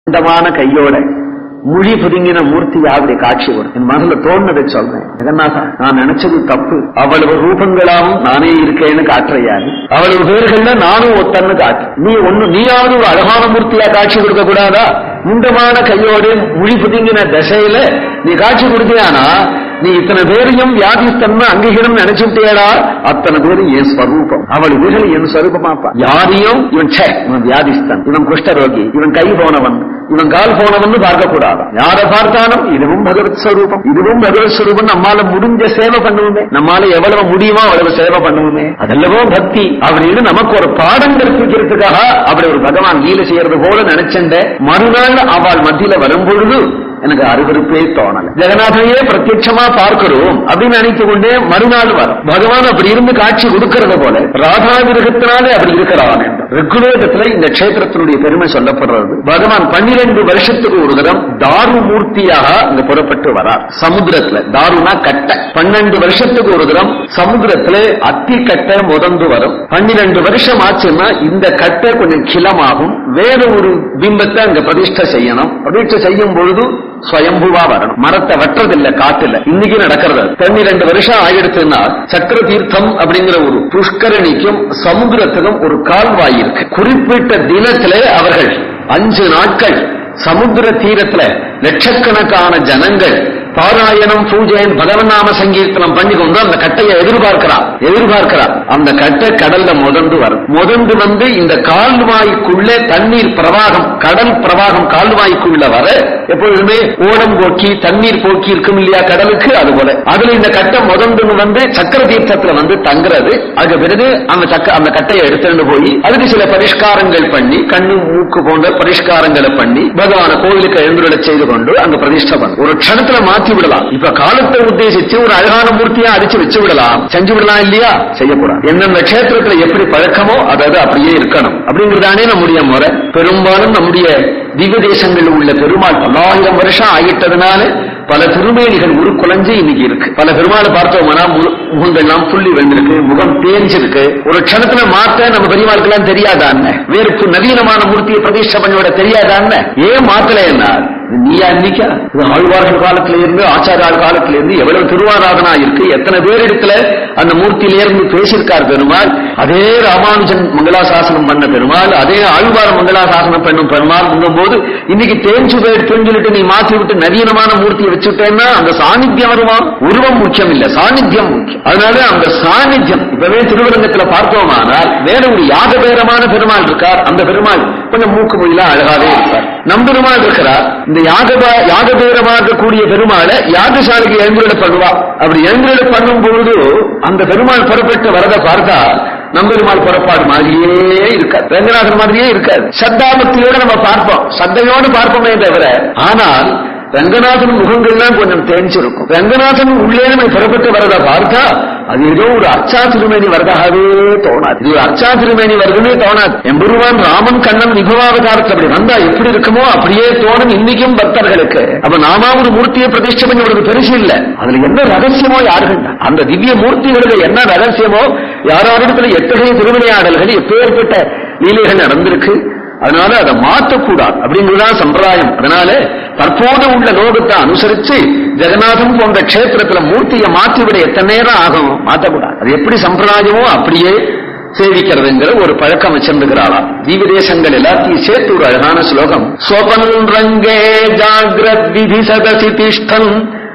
அந்தமான கையோட மொழி புதுங்கின மூர்த்தியா அப்படி காட்சி வரும் என் மனசுல தோணுனதை சொல்றேன் ஜெகநாதா நான் நினைச்சது தப்பு அவ்வளவு ரூபங்களாவும் நானே இருக்கேன்னு காட்டுறையாது அவ்வளவு பேர்கள்ல நானும் ஒத்தன்னு காட்டு நீ ஒண்ணு நீயாவது ஒரு அழகான மூர்த்தியா காட்சி கொடுக்க கூடாதா முண்டமான கையோடு மொழி புதுங்கின தசையில நீ காட்சி கொடுத்தியானா நீ இத்தனை பேரையும் வியாதிஸ்தன்மை அங்கீகாரம் நினைச்சுட்டேடா அத்தனை பேரும் என் ஸ்வரூபம் அவள் பேர்கள் என் ஸ்வரூபமாப்பா யாரையும் இவன் ச்சே இவன் வியாதிஸ்தன் இவன் குஷ்டரோகி இவன் கை போனவன் இவன் கால் போனவன் பார்க்க கூடாது யாரை பார்த்தாலும் இதுவும் பகவத் ஸ்வரூபம் இதுவும் பகவத் ஸ்வரூபம் நம்மால முடிஞ்ச சேவை பண்ணுவோமே நம்மால எவ்வளவு முடியுமோ அவ்வளவு சேவை பண்ணுவோமே அதெல்லவோ பக்தி அப்படின்னு நமக்கு ஒரு பாடம் கற்பிக்கிறதுக்காக அப்படி ஒரு பகவான் லீல செய்யறது போல நினைச்சண்ட மறுநாள் அவள் மத்தியில வரும் பொழுது எனக்கு அருவருப்பே தோணல ஜெகநாதனையே பிரத்யட்சமா பார்க்கிறோம் அப்படின்னு நினைத்து கொண்டே மறுநாள் வரும் பகவான் அப்படி இருந்து காட்சி கொடுக்கிறது போல ராதா விரகத்தினாலே அப்படி இருக்கிறான் என்று ருக்குவேதத்துல இந்த கஷேத்திரத்தினுடைய பெருமை சொல்லப்படுறது பகவான் பன்னிரண்டு வருஷத்துக்கு ஒரு தரம் தாரு மூர்த்தியாக அங்க புறப்பட்டு வரார் சமுத்திரத்துல தாருனா கட்டை பன்னெண்டு வருஷத்துக்கு ஒரு தரம் சமுத்திரத்துல அத்தி கட்டை முதந்து வரும் பன்னிரண்டு வருஷம் ஆச்சுன்னா இந்த கட்டை கொஞ்சம் கிளமாகும் வேற ஒரு பிம்பத்தை அங்க பிரதிஷ்டை செய்யணும் பிரதிஷ்டை செய்யும் பொழுது ஸ்வயம்புவா வரணும் மரத்தை வெட்டுறதில்ல காட்டுல இன்னைக்கு நடக்கிறது பன்னிரண்டு வருஷம் ஆயிடுச்சுன்னா சக்கர தீர்த்தம் அப்படிங்கிற ஒரு புஷ்கரணிக்கும் சமுத்திரத்துக்கும் ஒரு கால்வாய் இருக்கு குறிப்பிட்ட தினத்திலே அவர்கள் அஞ்சு நாட்கள் சமுத்திர தீரத்துல லட்சக்கணக்கான ஜனங்கள் பாராயணம் பூஜையன் பகவன் நாம சங்கீர்த்தனம் பண்ணி கொண்டு அந்த கட்டையை எதிர்பார்க்கிறார் எதிர்பார்க்கிறார் அந்த கட்டை கடல்ல முதந்து வரும் முதந்து வந்து இந்த கால்வாய்க்குள்ளே தண்ணீர் பிரவாகம் கடல் பிரவாகம் கால்வாய்க்குள்ள வர எப்பொழுதுமே ஓடம் போக்கி தண்ணீர் போக்கி இருக்கும் இல்லையா கடலுக்கு அது போல அதுல இந்த கட்டை முதந்து வந்து சக்கர தீர்த்தத்துல வந்து தங்குறது அதுக்கு பிறகு அந்த சக்க அந்த கட்டையை எடுத்துட்டு போய் அதுக்கு சில பரிஷ்காரங்கள் பண்ணி கண்ணு மூக்கு போன்ற பரிஷ்காரங்களை பண்ணி பகவான கோவிலுக்கு எழுந்துள்ள செய்து கொண்டு அங்க பிரதிஷ்டை பண்ணும் ஒரு க்ஷணத்துல மாத்தி விடலாம் இப்ப காலத்தை உத்தேசிச்சு ஒரு அழகான மூர்த்தியா அடிச்சு வச்சு விடலாம் செஞ்சு விடலாம் இல்லையா செய்யக்கூடாது எந்தெந்த கஷேத்திரத்துல எப்படி பழக்கமோ அதாவது அப்படியே இருக்கணும் அப்படிங்கிறதானே நம்முடைய முறை பெரும்பாலும் நம்முடைய திவ்ய தேசங்களில் உள்ள பெருமாள் பல்லாயிரம் வருஷம் ஆகிட்டதுனால பல திருமேனிகள் உருக்குலைஞ்சு இன்னைக்கு இருக்கு பல பெருமாளை பார்த்தோம்னா முகங்கள்லாம் புள்ளி விழுந்திருக்கு முகம் தேஞ்சிருக்கு ஒரு க்ஷணத்துல மாத்த நம்ம பெரியவாளுக்கெல்லாம் தெரியாதான்னு வேறு நவீனமான மூர்த்தியை பிரதிஷ்டை பண்ணிவிட தெரியாதான்னு ஏன் மாத்தல என்ன நீயா இன்னைக்கா இது ஆழ்வார்கள் காலத்துல இருந்து ஆச்சாரியால் காலத்துல இருந்து எவ்வளவு திருவாராதனா இருக்கு எத்தனை பேர் இடத்துல அந்த மூர்த்தியில இருந்து பேசியிருக்கார் பெருமாள் அதே ராமானுஜன் மங்களாசாசனம் பண்ண பெருமாள் அதே ஆழ்வார் மங்களாசாசனம் பண்ணும் பெருமாள் போது இன்னைக்கு தேஞ்சு போய் தெரிஞ்சுட்டு நீ மாத்தி விட்டு நவீனமான மூர்த்தியை வச்சுட்டேன்னா அந்த சாநித்தியம் வருமா உருவம் முக்கியம் இல்ல சாநித்தியம் முக்கியம் அதனால அந்த சாநித்தியம் இப்பவே திருவரங்கத்துல பார்த்தோமானால் வேற ஒரு யாகபேரமான பெருமாள் இருக்கார் அந்த பெருமாள் கொஞ்சம் மூக்கு மொழிலாம் அழகாவே இருக்கார் நம் பெருமாள் இருக்கிறார் இந்த யாக யாகபேரமாக கூடிய பெருமாளை யாகசாலைக்கு எழுந்துள்ள பண்ணுவா அப்படி எழுந்துள்ள பண்ணும் பொழுது அந்த பெருமாள் புறப்பட்டு வரதை பார்த்தா நம்பெருமாள் புறப்பாடு மாதிரியே இருக்காது ரங்கநாதன் மாதிரியே இருக்காது சத்தாபத்தியோட நம்ம பார்ப்போம் சத்தையோடு பார்ப்போமே தவிர ஆனால் ரங்கநாதன் முகங்கள்லாம் கொஞ்சம் தேஞ்சிருக்கும் ரங்கநாதன் உள்ளே நம்ம புறப்பட்டு வரத பார்த்தா அது ஏதோ ஒரு அர்ச்சா திருமேனி வரதாகவே தோணாது இது ஒரு அர்ச்சா திருமேனி வருதுன்னே தோணாது எம்பெருமான் ராமன் கண்ணன் விபவாவதாரத்தில் அப்படி வந்தா எப்படி இருக்குமோ அப்படியே தோணும் இன்னைக்கும் பக்தர்களுக்கு அப்ப நாம ஒரு மூர்த்தியை பிரதிஷ்டை பண்ணி விடுறது பெருசு இல்ல அதுல என்ன ரகசியமோ யாரு அந்த திவ்ய மூர்த்திகளுக்கு என்ன ரகசியமோ யாராரிடத்துல எத்தகைய திருவிளையாடல்கள் எப்பேற்பட்ட லீலைகள் நடந்திருக்கு அதனால அதை மாற்றக்கூடாது அப்படிங்கிறதுதான் சம்பிரதாயம் அதனால தற்போது உள்ள லோகத்தை அனுசரிச்சு ஜெகநாதம் போன்ற கஷேத்திரத்துல மூர்த்தியை மாற்றி விட எத்தனை நேரம் ஆகும் மாற்றக்கூடாது அது எப்படி சம்பிரதாயமோ அப்படியே சேவிக்கிறதுங்கிற ஒரு பழக்கம் வச்சிருந்துகிறாளாம் ஜீவ தேசங்கள் எல்லாத்தையும் சேர்த்து ஒரு அழகான ஸ்லோகம் சோபன் ரங்கே ஜாகிரத் விதி சதசி திஷ்டன்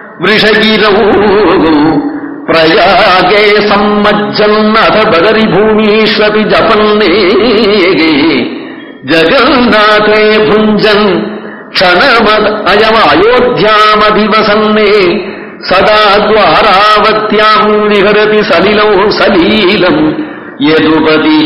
விஷகிரௌ பிரயாகே சம்மஜன் அத பகரி பூமீஸ்வபி ஜபன்னே ஜகநாதே புஞ்சன் க்ஷணமத் அயம் அயோத்தியாமதிவசன்னே சதா துவாராவத்யாம் விஹரதி சலிலோ சலீலம் யதுபதி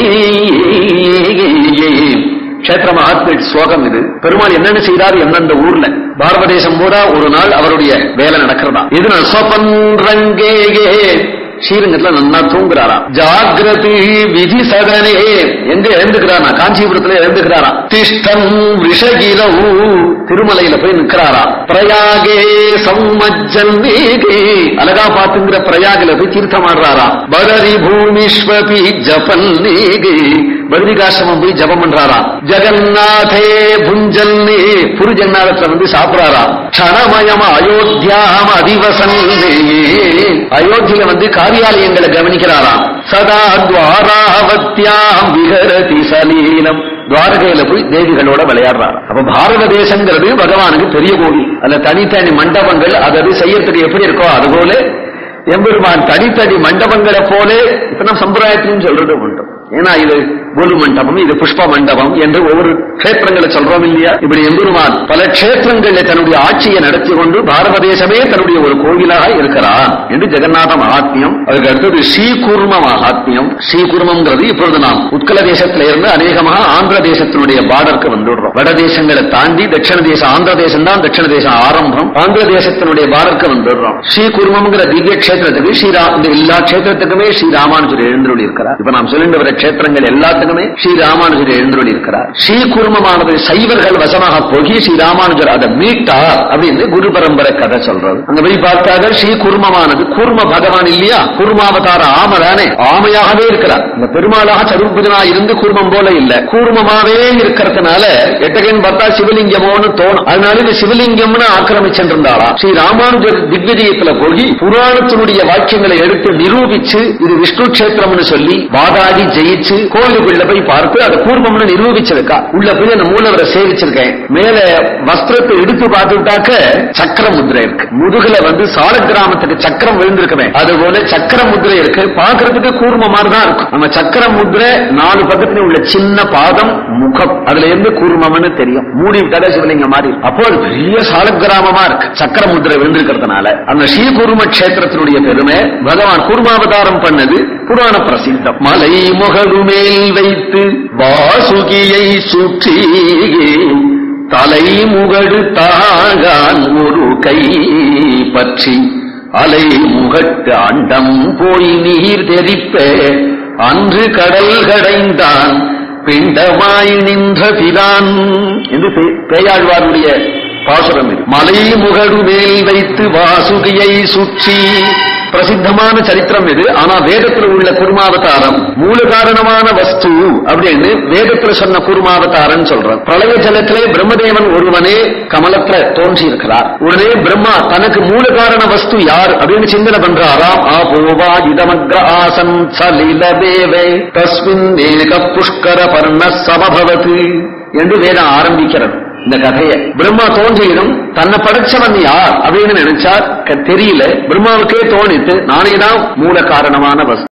கஷேத்திர மகாத்மிட் ஸ்லோகம் இது பெருமாள் என்னென்ன செய்தார் எந்தெந்த ஊர்ல பாரத தேசம் பூரா ஒரு நாள் அவருடைய வேலை நடக்கிறதா இது சொபன் ரங்கேகே ஸ்ரீரங்கத்துல நன்னா தூங்குறாராம் ஜாகிரதி விதி சதனே எங்க எழுந்துக்கிறாரா காஞ்சிபுரத்துல எழுந்துக்கிறாராம் திஷ்டம் ரிஷகிரவு திருமலையில போய் நிற்கிறாராம் பிரயாகே சம்மஜன்னேகே அழகா பாத்துங்கிற பிரயாகில போய் தீர்த்தம் ஆடுறாராம் பதரி பூமிஸ்வபி ஜபன்னேகே பதரிகாசிரமம் போய் ஜபம் பண்றாராம் ஜெகநாதே புஞ்சன்னே புரு ஜெகநாதத்துல வந்து சாப்பிடுறாராம் க்ஷணமயம் அயோத்தியாம் அதிவசன்னே அயோத்தியில வந்து காரியாலயங்களை கவனிக்கிறாராம் சதா துவாராவத்தியாம் விகரதி சலீலம் துவாரகையில போய் தேவிகளோட விளையாடுறாரு அப்ப பாரத தேசங்கிறது பகவானுக்கு பெரிய கோடி அதுல தனித்தனி மண்டபங்கள் அதாவது செய்யறதுக்கு எப்படி இருக்கோ அதுபோல எம்பெருமான் தனித்தனி மண்டபங்களை போல இப்ப நம்ம சம்பிரதாயத்திலும் சொல்றது உண்டு ஏன்னா இது குரு மண்டபம் இது புஷ்ப மண்டபம் என்று ஒவ்வொரு கஷேத்திரங்களை சொல்றோம் இல்லையா இப்படி எம்பெருமான் பல கஷேத்திரங்களில் தன்னுடைய ஆட்சியை நடத்தி கொண்டு பாரத தேசமே தன்னுடைய ஒரு கோவிலாக இருக்கிறான் என்று ஜெகநாத மகாத்மியம் அதுக்கு அடுத்தது ஸ்ரீகூர்ம மகாத்மியம் ஸ்ரீகூர்மம்ங்கிறது இப்பொழுது நாம் உத்கல தேசத்துல இருந்து அநேகமாக ஆந்திர தேசத்தினுடைய பார்டருக்கு வந்துடுறோம் வட தேசங்களை தாண்டி தட்சிண தேசம் ஆந்திர தேசம் தான் தட்சிண தேசம் ஆரம்பம் ஆந்திர தேசத்தினுடைய பார்டருக்கு வந்துடுறோம் ஸ்ரீகூர்மம்ங்கிற திவ்ய கஷேத்திரத்துக்கு ஸ்ரீரா இந்த எல்லா கஷேத்திரத்துக்குமே ஸ்ரீ ராமானுஜர் எழுந்தருளி இருக்கிறார் இப்ப நாம் சொல்லிட்டு வர கஷேத்திரங்கள் எல்லாத்துக்குமே ஸ்ரீ ராமானுஜர் எழுந்தருளி இருக்கிறார் ஸ்ரீகூர்மமானது சைவர்கள் வசமாக போகி ஸ்ரீ ராமானுஜர் அதை மீட்டார் அப்படின்னு குரு பரம்பரை கதை சொல்றது அங்க போய் பார்த்தாங்க ஸ்ரீ குர்மமானது கூர்ம பகவான் இல்லையா கூர்மாவதார ஆம தானே ஆமையாகவே இருக்கிறார் இந்த பெருமாளாக சதுர்புஜனா இருந்து கூர்மம் போல இல்ல கூர்மமாவே இருக்கிறதுனால எட்டகைன்னு பார்த்தா சிவலிங்கமோன்னு தோணும் அதனால இந்த சிவலிங்கம்னு ஆக்கிரமிச்சிருந்தாளா ஸ்ரீ ராமானுஜர் திவ்யதீயத்துல போய் புராணத்தினுடைய வாக்கியங்களை எடுத்து நிரூபிச்சு இது விஷ்ணு கஷேத்திரம்னு சொல்லி வாதாடி ஜெயிச்சு கோயிலுக்குள்ள போய் பார்த்து அதை கூர்மம்னு நிரூபிச்சிருக்கா உள்ள போய் அந்த மூலவரை சேவிச்சிருக்கேன் மேல வஸ்திரத்தை எடுத்து பார்த்துட்டாக்க சக்கர முத்திரை இருக்கு முதுகுல வந்து சால கிராமத்துக்கு சக்கரம் விழுந்திருக்குமே அது போல சக்கர முத்திரை இருக்கு பாக்குறதுக்கு கூர்ம மாதிரி தான் இருக்கும் நம்ம சக்கர முத்திரை நாலு பக்கத்துல உள்ள சின்ன பாதம் முகம் அதுல இருந்து கூர்மம்னு தெரியும் மூடி விட்டாலே சிவலிங்க மாதிரி அப்போ அது பெரிய சால கிராமமா இருக்கு சக்கர முத்திரை விழுந்திருக்கிறதுனால அந்த ஸ்ரீகூர்ம கஷேத்திரத்தினுடைய பெருமை பகவான் கூர்மாவதாரம் பண்ணது புராண பிரசித்தம் மலை முகடு மேல் வைத்து வாசுகியை சுற்றி தலை முகடு தாகான் ஒரு கை பற்றி அலை முகட்டு அண்டம் போய் நீர் தெரிப்ப அன்று கடல் கடைந்தான் பிண்டமாய் நின்ற பிரான் என்று பே- பேயாழ்வாருடைய பாசுரம் இது மலை முகடு மேல் வைத்து வாசுகியை சுற்றி பிரசித்தமான சரித்திரம் இது ஆனா வேதத்துல உள்ள குருமாவதாரம் மூல காரணமான வஸ்து அப்படின்னு வேதத்துல சொன்ன குருமாவதாரம் சொல்றார் பிரளய ஜலத்திலே பிரம்மதேவன் ஒருவனே கமலத்துல தோன்றி இருக்கிறார் உடனே பிரம்மா தனக்கு மூல காரண வஸ்து யார் அப்படின்னு சிந்தனை பண்றாராம் ஆபோவா இதமக்ர ஆசன் சலில தேவே தஸ்மின் ஏக புஷ்கர பர்ண சமபவத்து என்று வேதம் ஆரம்பிக்கிறது இந்த கதையை பிரம்மா தோன்றியதும் தன்னை படைச்சவன் யார் அப்படின்னு நினைச்சார் க- தெரியல பிரம்மாவுக்கே தோணித்து நானே தான் மூல காரணமான வஸ்து